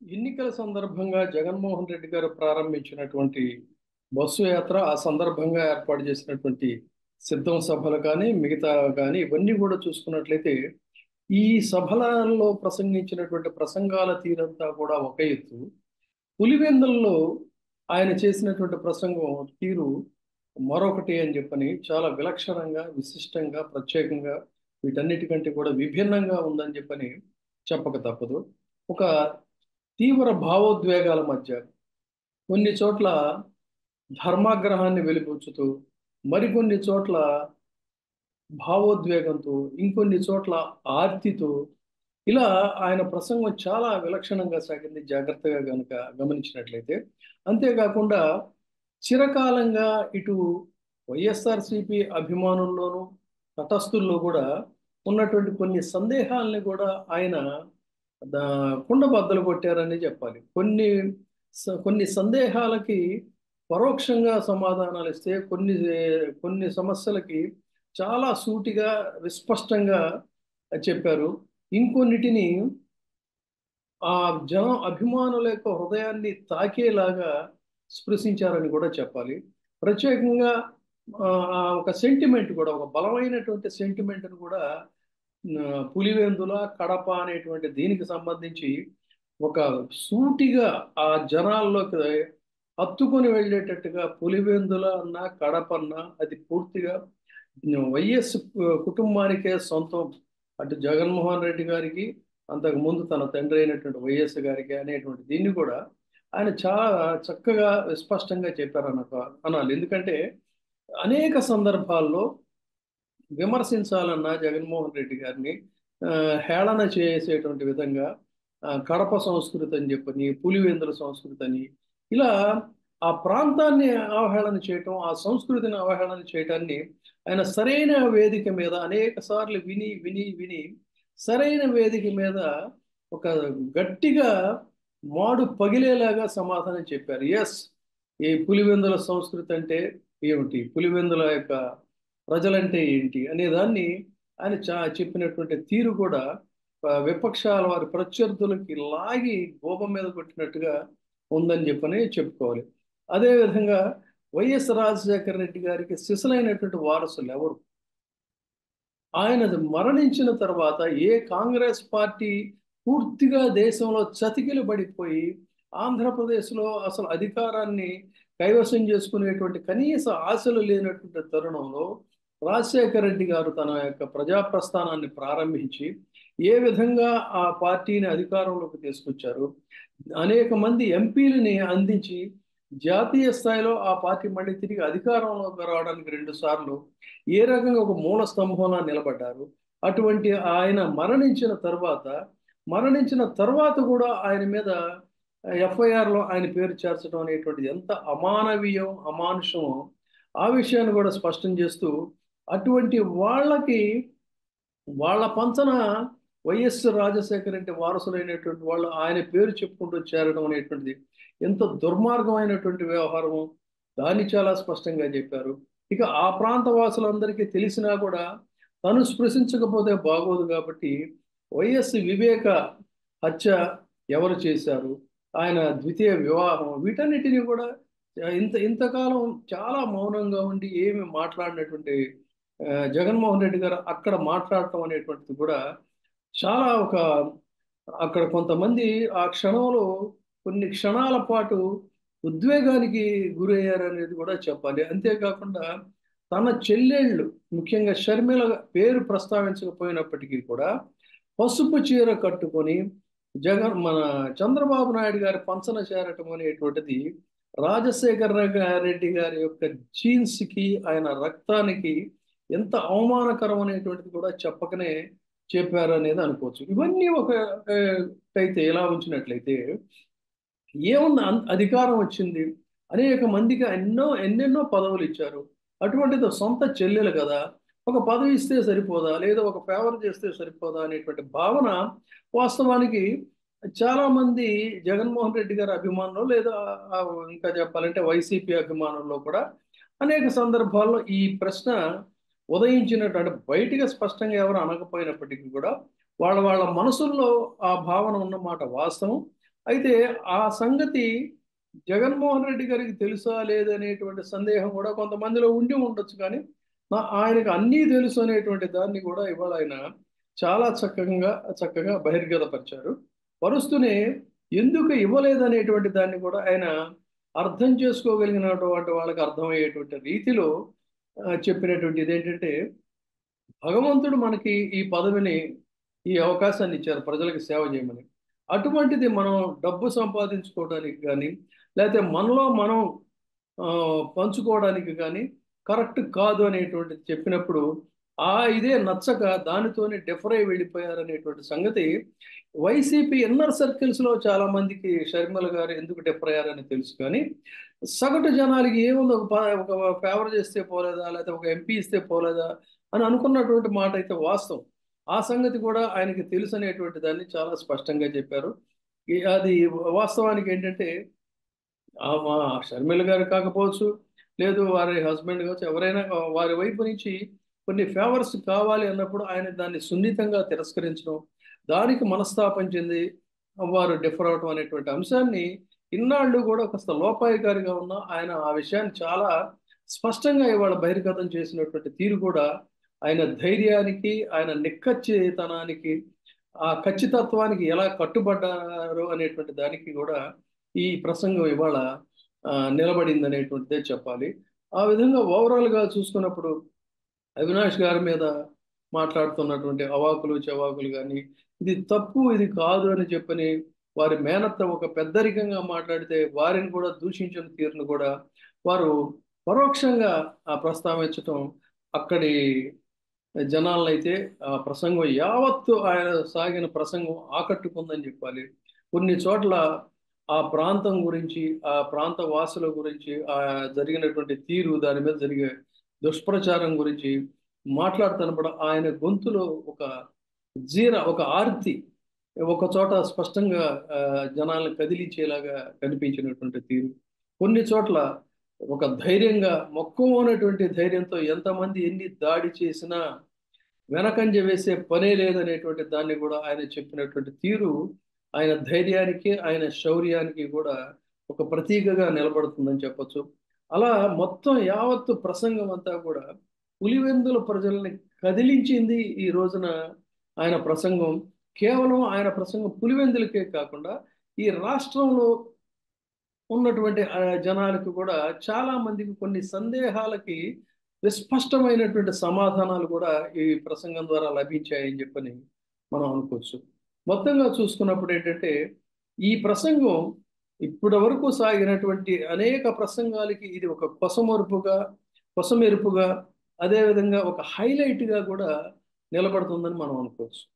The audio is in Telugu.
ఎన్నికల సందర్భంగా జగన్మోహన్ రెడ్డి గారు ప్రారంభించినటువంటి బస్సు యాత్ర ఆ సందర్భంగా ఏర్పాటు చేసినటువంటి సిద్ధం సభలు కానీ మిగతా కానీ ఇవన్నీ కూడా చూసుకున్నట్లయితే ఈ సభలలో ప్రసంగించినటువంటి ప్రసంగాల తీరంతా కూడా ఒక ఎత్తు పులివెందుల్లో ఆయన చేసినటువంటి ప్రసంగం తీరు మరొకటి అని చెప్పని చాలా విలక్షణంగా విశిష్టంగా ప్రత్యేకంగా వీటన్నిటికంటే కూడా విభిన్నంగా ఉందని చెప్పని చెప్పక తప్పదు ఒక తీవ్ర భావోద్వేగాల మధ్య కొన్ని చోట్ల ధర్మాగ్రహాన్ని వెలిపుచ్చుతూ మరికొన్ని చోట్ల భావోద్వేగంతో ఇంకొన్ని చోట్ల ఆర్తితో ఇలా ఆయన ప్రసంగం చాలా విలక్షణంగా సాగింది జాగ్రత్తగా కనుక గమనించినట్లయితే అంతేకాకుండా చిరకాలంగా ఇటు వైఎస్ఆర్సిపి అభిమానుల్లోనూ తటస్థుల్లో కూడా ఉన్నటువంటి కొన్ని సందేహాలని కూడా ఆయన కుండ బద్దలు కొట్టారని చెప్పాలి కొన్ని కొన్ని సందేహాలకి పరోక్షంగా సమాధానాలు ఇస్తే కొన్ని కొన్ని సమస్యలకి చాలా సూటిగా విస్పష్టంగా చెప్పారు ఇంకొన్నిటిని ఆ జనం అభిమానుల యొక్క హృదయాన్ని తాకేలాగా స్పృశించారని కూడా చెప్పాలి ప్రత్యేకంగా ఒక సెంటిమెంట్ కూడా ఒక బలమైనటువంటి సెంటిమెంట్ను కూడా పులివెందుల కడప అనేటువంటి దీనికి సంబంధించి ఒక సూటిగా ఆ జనాల్లోకి హత్తుకొని వెళ్ళేటట్టుగా పులివెందుల అన్న కడప అన్న అది పూర్తిగా వైఎస్ కుటుంబానికే సొంతం అటు జగన్మోహన్ రెడ్డి గారికి అంతకు ముందు తన తండ్రి అయినటువంటి వైఎస్ గారికి అనేటువంటి దీన్ని కూడా ఆయన చాలా చక్కగా స్పష్టంగా చెప్పారన్న అనాలి ఎందుకంటే అనేక సందర్భాల్లో విమర్శించాలన్న జగన్మోహన్ రెడ్డి గారిని హేళన చేసేటువంటి విధంగా కడప సంస్కృతి అని చెప్పని పులివెందుల సంస్కృతి అని ఇలా ఆ ప్రాంతాన్ని అవహేళన చేయటం ఆ సంస్కృతిని అవహేళన చేయటాన్ని ఆయన సరైన వేదిక మీద అనేక సార్లు విని విని విని సరైన వేదిక మీద ఒక గట్టిగా మాడు పగిలేలాగా సమాధానం చెప్పారు ఎస్ ఈ పులివెందుల సంస్కృతి అంటే ఏమిటి పులివెందుల యొక్క ప్రజలంటే ఏంటి అనే దాన్ని ఆయన చా చెప్పినటువంటి తీరు కూడా విపక్షాల వారి ప్రత్యర్థులకి లాగి గోపం మీద కొట్టినట్టుగా ఉందని చెప్పని చెప్పుకోవాలి అదేవిధంగా వైఎస్ రాజశేఖర రెడ్డి గారికి సిసలైనటువంటి వారసులు ఎవరు ఆయన మరణించిన తర్వాత ఏ కాంగ్రెస్ పార్టీ పూర్తిగా దేశంలో చతికిలు పడిపోయి ఆంధ్రప్రదేశ్లో అసలు అధికారాన్ని కైవసం చేసుకునేటువంటి కనీస ఆశలు లేనటువంటి తరుణంలో రాజశేఖర రెడ్డి గారు తన యొక్క ప్రజాప్రస్థానాన్ని ప్రారంభించి ఏ విధంగా ఆ పార్టీని అధికారంలోకి తీసుకొచ్చారు అనేక మంది ఎంపీలని అందించి జాతీయ స్థాయిలో ఆ పార్టీ మళ్ళీ తిరిగి అధికారంలోకి రావడానికి రెండు సార్లు ఏ రకంగా ఒక మూల స్తంభంలా నిలబడ్డారు అటువంటి ఆయన మరణించిన తర్వాత మరణించిన తర్వాత కూడా ఆయన మీద ఎఫ్ఐఆర్లో ఆయన పేరు చేర్చడం అనేటువంటిది ఎంత అమానవీయం అమానుషమో ఆ విషయాన్ని కూడా స్పష్టం చేస్తూ అటువంటి వాళ్ళకి వాళ్ళ పంచన వైఎస్ రాజశేఖర రెడ్డి వారసులైనటువంటి వాళ్ళు ఆయన పేరు చెప్పుకుంటూ చేరడం అనేటువంటిది ఎంత దుర్మార్గమైనటువంటి వ్యవహారము దాన్ని చాలా స్పష్టంగా చెప్పారు ఇక ఆ ప్రాంత వాసులందరికీ తెలిసినా కూడా తను స్పృశించకపోతే బాగోదు కాబట్టి వైఎస్ వివేక హత్య ఎవరు చేశారు ఆయన ద్వితీయ వివాహం వీటన్నిటిని కూడా ఇంత ఇంతకాలం చాలా మౌనంగా ఉండి ఏమి మాట్లాడినటువంటి జగన్మోహన్ రెడ్డి గారు అక్కడ మాట్లాడటం అనేటువంటిది కూడా చాలా ఒక అక్కడ కొంతమంది ఆ క్షణంలో కొన్ని క్షణాల పాటు ఉద్వేగానికి గురయ్యారనేది కూడా చెప్పాలి అంతేకాకుండా తన చెల్లెళ్ళు ముఖ్యంగా షర్మిల పేరు ప్రస్తావించకపోయినప్పటికీ కూడా పసుపు చీర కట్టుకొని జగన్ మన చంద్రబాబు నాయుడు గారి పంచన చేరటం అనేటువంటిది రాజశేఖర రెడ్డి గారి యొక్క జీన్స్కి ఆయన రక్తానికి ఎంత అవమానకరం అనేటువంటిది కూడా చెప్పకనే చెప్పారు అనేది అనుకోవచ్చు ఇవన్నీ ఒక అయితే ఎలా ఉంచినట్లయితే ఏముంది అధికారం వచ్చింది అనేక మందికి ఎన్నో ఎన్నెన్నో పదవులు ఇచ్చారు అటువంటిది సొంత చెల్లెలు కదా ఒక పదవి ఇస్తే సరిపోదా లేదా ఒక ఫేవర్ చేస్తే సరిపోదా అనేటువంటి భావన వాస్తవానికి చాలా మంది జగన్మోహన్ రెడ్డి గారి అభిమానులు లేదా ఇంకా చెప్పాలంటే వైసీపీ అభిమానుల్లో కూడా అనేక సందర్భాల్లో ఈ ప్రశ్న ఉదయించినట్టు అంటే బయటిగా స్పష్టంగా ఎవరు అనకపోయినప్పటికీ కూడా వాళ్ళ వాళ్ళ మనసుల్లో ఆ భావన ఉన్నమాట వాస్తవం అయితే ఆ సంగతి జగన్మోహన్ రెడ్డి గారికి తెలుసా లేదనేటువంటి సందేహం కూడా కొంతమందిలో ఉండి ఉండొచ్చు కానీ నా ఆయనకు అన్నీ తెలుసు అనేటువంటి దాన్ని కూడా ఇవాళ ఆయన చాలా చక్కగా చక్కగా బహిర్గతపరిచారు పరుస్తూనే ఎందుకు ఇవ్వలేదనేటువంటి దాన్ని కూడా ఆయన అర్థం చేసుకోగలిగినటువంటి వాళ్ళకి అర్థమయ్యేటువంటి రీతిలో ఆ, చెప్పినటువంటి ఇదేంటంటే భగవంతుడు మనకి ఈ పదవిని ఈ అవకాశాన్ని ఇచ్చారు ప్రజలకు సేవ చేయమని అటువంటిది మనం డబ్బు సంపాదించుకోవడానికి కానీ లేకపోతే మనలో మనం ఆ, పంచుకోవడానికి కానీ కరెక్ట్ కాదు అనేటువంటిది చెప్పినప్పుడు ఆ ఇదే నచ్చక దానితోనే డెఫరై వెళ్ళిపోయారనేటువంటి సంగతి వైసీపీ ఇన్నర్ సర్కిల్స్లో చాలా మందికి షర్మిల గారు ఎందుకు డెఫర్ అయ్యారని తెలుసు కానీ సగటు జనాలకి ఏముంది ఒక ప- ఒక ఫేవర్ చేస్తే పోలేదా లేకపోతే ఒక ఎంపీ ఇస్తే పోలేదా అని అనుకున్నటువంటి మాట అయితే వాస్తవం ఆ సంగతి కూడా ఆయనకి తెలుసు అనేటువంటి దాన్ని చాలా స్పష్టంగా చెప్పారు ఈ- అది వాస్తవానికి ఏంటంటే ఆ మా షర్మిల గారు కాకపోవచ్చు లేదు వారి హస్బెండ్ కావచ్చు ఎవరైనా వారి వైపు నుంచి కొన్ని ఫేవర్స్ కావాలి అన్నప్పుడు ఆయన దాన్ని సున్నితంగా తిరస్కరించడం దానికి మనస్తాపం చెంది వారు డిఫర్ అవటం అనేటువంటి అంశాన్ని ఇన్నాళ్ళు కూడా కాస్త లోపాయికారిగా ఉన్న ఆయన ఆ విషయాన్ని చాలా స్పష్టంగా ఇవాళ బహిర్గతం చేసినటువంటి తీరు కూడా ఆయన ధైర్యానికి ఆయన నిక్కచ్చితనానికి ఆ ఖచ్చితత్వానికి ఎలా కట్టుబడ్డారు అనేటువంటి దానికి కూడా ఈ ప్రసంగం ఇవాళ ఆ, నిలబడింది అనేటువంటిదే చెప్పాలి ఆ విధంగా ఓవరాల్గా చూసుకున్నప్పుడు అవినాష్ గారి మీద మాట్లాడుతున్నటువంటి అవాకులు చవాకులు కానీ ఇది తప్పు ఇది కాదు అని చెప్పని వారి మేనత్త ఒక పెద్దరికంగా మాట్లాడితే వారిని కూడా దూషించిన తీరును కూడా వారు పరోక్షంగా ఆ ప్రస్తావించటం అక్కడి జనాలనైతే ఆ ప్రసంగం యావత్తు ఆయన సాగిన ప్రసంగం ఆకట్టుకుందని చెప్పాలి కొన్ని చోట్ల ఆ ప్రాంతం గురించి ఆ ప్రాంత వాసుల గురించి ఆ జరిగినటువంటి తీరు దాని మీద జరిగే దుష్ప్రచారం గురించి మాట్లాడుతున్నప్పుడు ఆయన గొంతులో ఒక జీర ఒక ఆర్తి ఒక చోట స్పష్టంగా ఆ, జనాలను కదిలించేలాగా కనిపించినటువంటి తీరు కొన్ని చోట్ల ఒక ధైర్యంగా మొక్కమోనటువంటి ధైర్యంతో ఎంతమంది ఎన్ని దాడి చేసినా వెనకంజ వేసే పనే లేదనేటువంటి దాన్ని కూడా ఆయన చెప్పినటువంటి తీరు ఆయన ధైర్యానికి ఆయన శౌర్యానికి కూడా ఒక ప్రతీకగా నిలబడుతుందని చెప్పొచ్చు అలా మొత్తం యావత్తు ప్రసంగం అంతా కూడా పులివెందుల ప్రజల్ని కదిలించింది ఈ రోజున ఆయన ప్రసంగం కేవలం ఆయన ప్రసంగం పులివెందులకే కాకుండా ఈ రాష్ట్రంలో ఉన్నటువంటి ఆ జనాలకు కూడా చాలా మందికి కొన్ని సందేహాలకి విస్పష్టమైనటువంటి సమాధానాలు కూడా ఈ ప్రసంగం ద్వారా లభించాయని చెప్పని మనం అనుకోవచ్చు మొత్తంగా చూసుకున్నప్పుడు ఏంటంటే ఈ ప్రసంగం ఇప్పటి వరకు సాగినటువంటి అనేక ప్రసంగాలకి ఇది ఒక కొసమరుపుగా కొసమెరుపుగా అదేవిధంగా ఒక హైలైట్గా కూడా నిలబడుతుందని మనం అనుకోవచ్చు